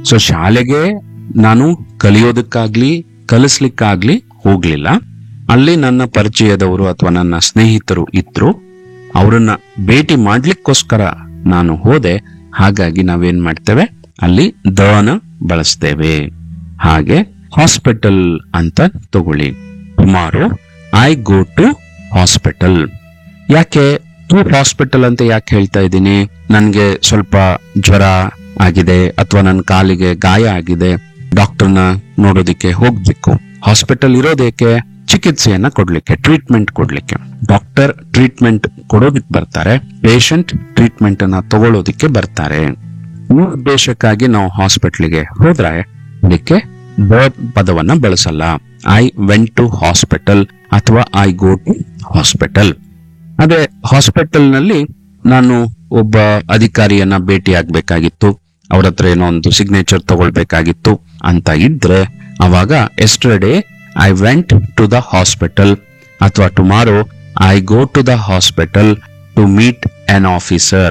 so ಶಾಲೆಗೆ ನಾನು ಕಲಿಯೋದಕ್ಕಾಗ್ಲಿ ಕಲಿಸ್ಲಿಕ್ಕಾಗ್ಲಿ ಹೋಗ್ಲಿಲ್ಲ ಅಲ್ಲಿ ನನ್ನ ಪರಿಚಯದವರು ಅಥವಾ ನನ್ನ ಸ್ನೇಹಿತರು ಇದ್ರು ಅವರನ್ನ ಭೇಟಿ ಮಾಡ್ಲಿಕ್ಕೋಸ್ಕರ ನಾನು ಹೋದೆ ಹಾಗಾಗಿ ನಾವೇನ್ ಮಾಡ್ತೇವೆ ಅಲ್ಲಿ ದನ ಬಳಸ್ತೇವೆ ಹಾಗೆ ಹಾಸ್ಪಿಟಲ್ ಅಂತ ತಗೊಳ್ಳಿ tomorrow I go to hospital ಯಾಕೆ ಟು ಹಾಸ್ಪಿಟಲ್ ಅಂತ ಯಾಕೆ ಹೇಳ್ತಾ ಇದ್ದೀನಿ ನನ್ಗೆ ಸ್ವಲ್ಪ ಜ್ವರ ಆಗಿದೆ ಅಥವಾ ನನ್ನ ಕಾಲಿಗೆ ಗಾಯ ಆಗಿದೆ ಡಾಕ್ಟರ್ನ ನೋಡೋದಿಕ್ಕೆ ಹೋಗ್ಬೇಕು ಹಾಸ್ಪಿಟಲ್ ಇರೋದೇಕೆ ಚಿಕಿತ್ಸೆಯನ್ನ ಕೊಡ್ಲಿಕ್ಕೆ ಟ್ರೀಟ್ಮೆಂಟ್ ಕೊಡ್ಲಿಕ್ಕೆ ಡಾಕ್ಟರ್ ಟ್ರೀಟ್ಮೆಂಟ್ ಕೊಡೋದಿಕ್ ಬರ್ತಾರೆ ಪೇಷಂಟ್ ಟ್ರೀಟ್ಮೆಂಟ್ ಅನ್ನ ತಗೊಳ್ಳೋದಿಕ್ಕೆ ಬರ್ತಾರೆ ಈ ಉದ್ದೇಶಕ್ಕಾಗಿ ನಾವು ಹಾಸ್ಪಿಟ್ಲಿಗೆ ಹೋದ್ರೆ ಅದಕ್ಕೆ ದ ಪದವನ್ನ ಬಳಸಲ್ಲ ಐ ವೆಂಟ್ ಟು ಹಾಸ್ಪಿಟಲ್ ಅಥವಾ ಐ ಗೋ ಟು ಹಾಸ್ಪಿಟಲ್ ಅದೇ ಹಾಸ್ಪಿಟಲ್ ನಲ್ಲಿ ನಾನು ಒಬ್ಬ ಅಧಿಕಾರಿಯನ್ನ ಭೇಟಿ ಆಗ್ಬೇಕಾಗಿತ್ತು ಅವ್ರ ಹತ್ರ ಏನೋ ಒಂದು ಸಿಗ್ನೇಚರ್ ತಗೊಳ್ಬೇಕಾಗಿತ್ತು ಅಂತ ಇದ್ರೆ ಅವಾಗ yesterday I went to the hospital ಅಥವಾ tomorrow I go to the hospital to meet an officer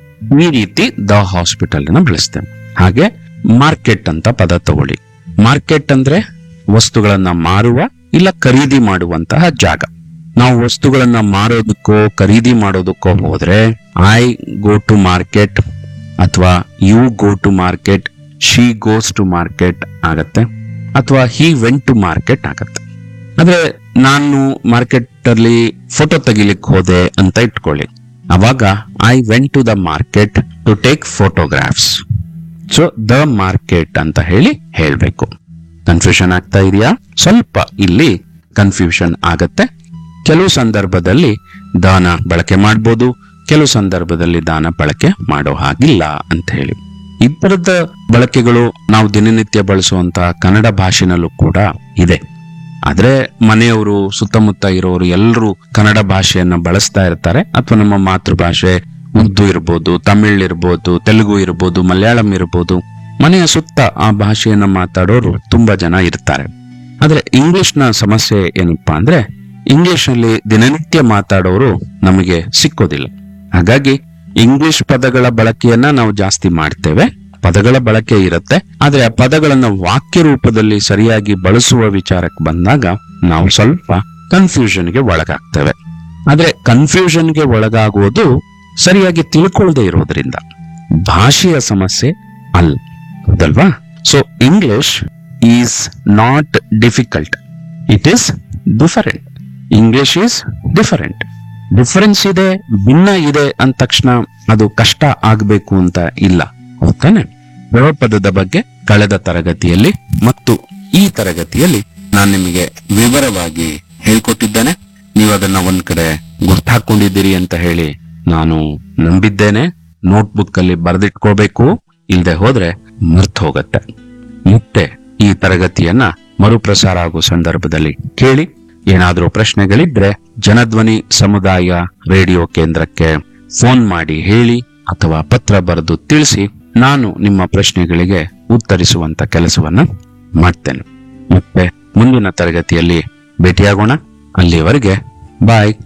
ಈ ರೀತಿ ದ ಹಾಸ್ಪಿಟಲ್ ನ ಬಳಸ್ತೇವೆ ಹಾಗೆ ಮಾರ್ಕೆಟ್ ಅಂತ ಪದ ತಗೊಳ್ಳಿ ಮಾರ್ಕೆಟ್ ಅಂದ್ರೆ ವಸ್ತುಗಳನ್ನ ಮಾರುವ ಇಲ್ಲ ಖರೀದಿ ಮಾಡುವಂತಹ ಜಾಗ ನಾವು ವಸ್ತುಗಳನ್ನ ಮಾರೋದಕ್ಕೋ ಖರೀದಿ ಮಾಡೋದಕ್ಕೋ ಹೋದ್ರೆ ಐ ಗೋ ಟು ಮಾರ್ಕೆಟ್ ಅಥವಾ you go to market she goes to market ಆಗತ್ತೆ ಅಥವಾ ಹಿ ವೆಂಟ್ ಟು ಮಾರ್ಕೆಟ್ ಆಗತ್ತೆ ಆದ್ರೆ ನಾನು ಮಾರ್ಕೆಟ್ ಅಲ್ಲಿ ಫೋಟೋ ತೆಗಿಲಿಕ್ಕೆ ಹೋದೆ ಅಂತ ಇಟ್ಕೊಳ್ಳಿ ಅವಾಗ I went to the market to take photographs so the market ಅಂತ ಹೇಳಿ ಹೇಳ್ಬೇಕು ಕನ್ಫ್ಯೂಷನ್ ಆಗ್ತಾ ಇದೆಯಾ ಸ್ವಲ್ಪ ಇಲ್ಲಿ ಕನ್ಫ್ಯೂಷನ್ ಆಗತ್ತೆ ಕೆಲವು ಸಂದರ್ಭದಲ್ಲಿ ದಾನ ಬಳಕೆ ಮಾಡ್ಬೋದು ಕೆಲವು ಸಂದರ್ಭದಲ್ಲಿ ದಾನ ಬಳಕೆ ಮಾಡೋ ಹಾಗಿಲ್ಲ ಅಂತ ಹೇಳಿ ಈ ತರದ ಬಳಕೆಗಳು ನಾವು ದಿನನಿತ್ಯ ಬಳಸುವಂತಹ ಕನ್ನಡ ಭಾಷೆನಲ್ಲೂ ಕೂಡ ಇದೆ ಆದ್ರೆ ಮನೆಯವರು ಸುತ್ತಮುತ್ತ ಇರೋರು ಎಲ್ಲರೂ ಕನ್ನಡ ಭಾಷೆಯನ್ನ ಬಳಸ್ತಾ ಇರ್ತಾರೆ ಅಥವಾ ನಮ್ಮ ಮಾತೃಭಾಷೆ ಉರ್ದು ಇರ್ಬೋದು ತಮಿಳ್ ಇರ್ಬೋದು ತೆಲುಗು ಇರ್ಬೋದು ಮಲಯಾಳಂ ಇರ್ಬೋದು ಮನೆಯ ಸುತ್ತ ಆ ಭಾಷೆಯನ್ನ ಮಾತಾಡೋರು ತುಂಬಾ ಜನ ಇರ್ತಾರೆ ಆದ್ರೆ ಇಂಗ್ಲಿಷ್ ನ ಸಮಸ್ಯೆ ಏನಪ್ಪಾ ಅಂದ್ರೆ ಇಂಗ್ಲಿಷ್ ನಲ್ಲಿ ದಿನನಿತ್ಯ ಮಾತಾಡೋರು ನಮಗೆ ಸಿಕ್ಕೋದಿಲ್ಲ ಹಾಗಾಗಿ ಇಂಗ್ಲಿಷ್ ಪದಗಳ ಬಳಕೆಯನ್ನ ನಾವು ಜಾಸ್ತಿ ಮಾಡ್ತೇವೆ ಪದಗಳ ಬಳಕೆ ಇರುತ್ತೆ ಆದ್ರೆ ಆ ಪದಗಳನ್ನ ವಾಕ್ಯ ರೂಪದಲ್ಲಿ ಸರಿಯಾಗಿ ಬಳಸುವ ವಿಚಾರಕ್ಕೆ ಬಂದಾಗ ನಾವು ಸ್ವಲ್ಪ ಕನ್ಫ್ಯೂಷನ್ಗೆ ಒಳಗಾಗ್ತೇವೆ ಆದ್ರೆ ಕನ್ಫ್ಯೂಷನ್ಗೆ ಒಳಗಾಗುವುದು ಸರಿಯಾಗಿ ತಿಳ್ಕೊಳ್ಳದೆ ಇರೋದ್ರಿಂದ ಭಾಷೆಯ ಸಮಸ್ಯೆ ಅಲ್ಲ ಹೌದಲ್ವಾ so English is not difficult it is different English is different difference ಇದೆ ಭಿನ್ನ ಇದೆ ಅಂದ ತಕ್ಷಣ ಅದು ಕಷ್ಟ ಆಗ್ಬೇಕು ಅಂತ ಇಲ್ಲ ಹೌದಾನೆ ಪದದ ಬಗ್ಗೆ ಕಳೆದ ತರಗತಿಯಲ್ಲಿ ಮತ್ತು ಈ ತರಗತಿಯಲ್ಲಿ ನಾನು ನಿಮಗೆ ವಿವರವಾಗಿ ಹೇಳ್ಕೊಟ್ಟಿದ್ದೇನೆ ನೀವು ಅದನ್ನ ಒಂದ್ ಕಡೆ ಗುರ್ತಾಕೊಂಡಿದ್ದೀರಿ ಅಂತ ಹೇಳಿ ನಾನು ನಂಬಿದ್ದೇನೆ ನೋಟ್ಬುಕ್ ಅಲ್ಲಿ ಬರೆದಿಟ್ಕೋಬೇಕು ಇಲ್ದೆ ಹೋದ್ರೆ ಮರ್ತ್ ಹೋಗತ್ತೆ ಮತ್ತೆ ಈ ತರಗತಿಯನ್ನ ಮರುಪ್ರಸಾರ ಆಗೋ ಸಂದರ್ಭದಲ್ಲಿ ಕೇಳಿ ಏನಾದ್ರೂ ಪ್ರಶ್ನೆಗಳಿದ್ರೆ ಜನಧ್ವನಿ ಸಮುದಾಯ ರೇಡಿಯೋ ಕೇಂದ್ರಕ್ಕೆ ಫೋನ್ ಮಾಡಿ ಹೇಳಿ ಅಥವಾ ಪತ್ರ ಬರೆದು ತಿಳಿಸಿ ನಾನು ನಿಮ್ಮ ಪ್ರಶ್ನೆಗಳಿಗೆ ಉತ್ತರಿಸುವಂತ ಕೆಲಸವನ್ನ ಮಾಡ್ತೇನೆ ಮತ್ತೆ ಮುಂದಿನ ತರಗತಿಯಲ್ಲಿ ಭೇಟಿಯಾಗೋಣ ಅಲ್ಲಿಯವರೆಗೆ ಬಾಯ್